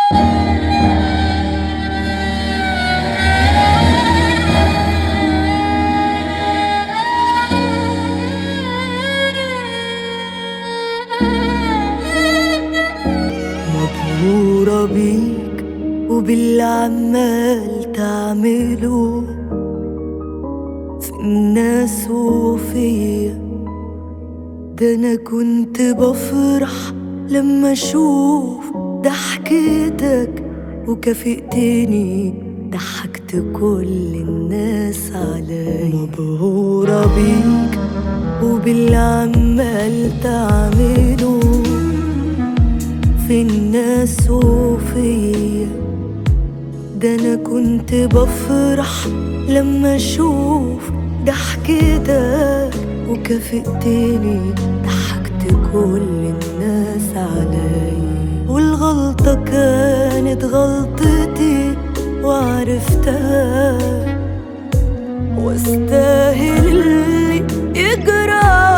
مبهورة بيك وباللي عمال تعمله في الناس وفيا ده انا كنت بفرح لما اشوف ضحكتك وكافئتني ضحكت كل الناس عليا مبهورة بيك وباللي عمال تعمله في الناس وفيا ده انا كنت بفرح لما اشوف ضحكتك وكافئتني ضحكت كل الناس عليا والغلطة كانت غلطتي وعرفتها واستاهل اللي يجرى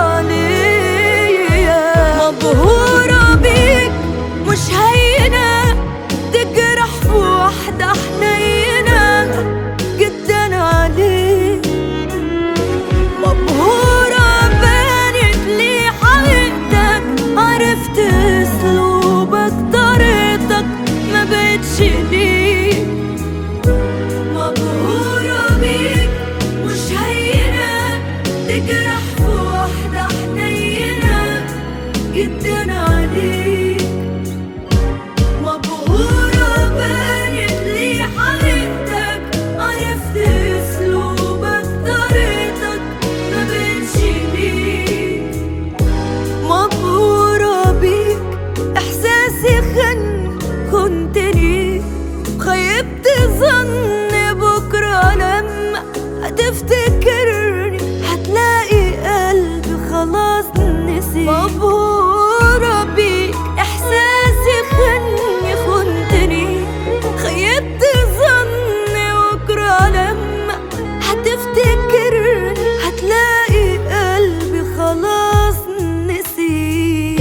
عليا مبهورة بيك مش هينة تجرح في واحدة حنينة جدا عليك مبهورة بانت لي حقيقتك عرفت اسلوبك طريقتك ما بقتش ليك مبهورة بيك مش هينة تجرح في واحدة حنينة جدا عليك مبهورة بانت لي حقيقتك عرفت اسلوبك طريقتك ما بقتش ليك مبهورة بيك احساسي خن كنتني خيبت ظن بكرة لما هتفتكرني هتلاقي قلبي خلاص نسي مبهورة بيك احساسي خني خنتني خيبت ظن بكرة لما هتفتكرني هتلاقي قلبي خلاص نسيك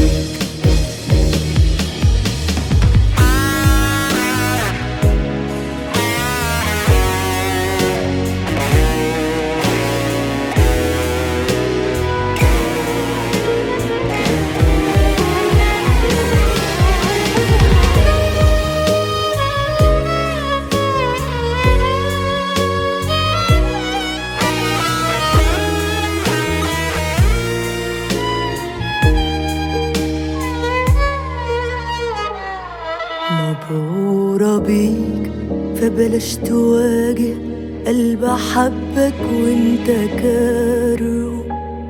مبهورة بيك فبلاش تواجه قلب حبك وانت كاره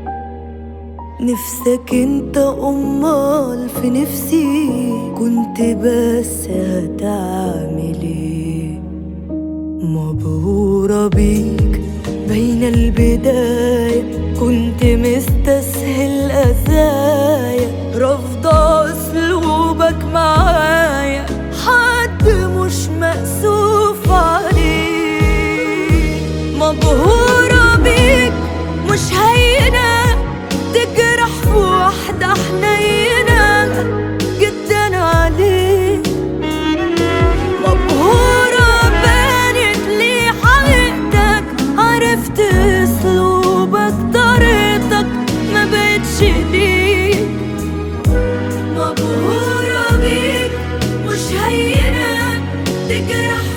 نفسك انت امال في نفسي كنت بس هتعمل ايه مبهورة بيك بين البداية كنت مستسهل أذايا رافضة أسلوبك معايا حد مش مأسوف عليه مبهورة بيك مش هينة تجرح في واحدة حنينة جدا عليك مبهورة بانت لي حقيقتك عرفت اسلوبك طريقتك ما بقتش ليك مبهورة بيك مش هينة تجرح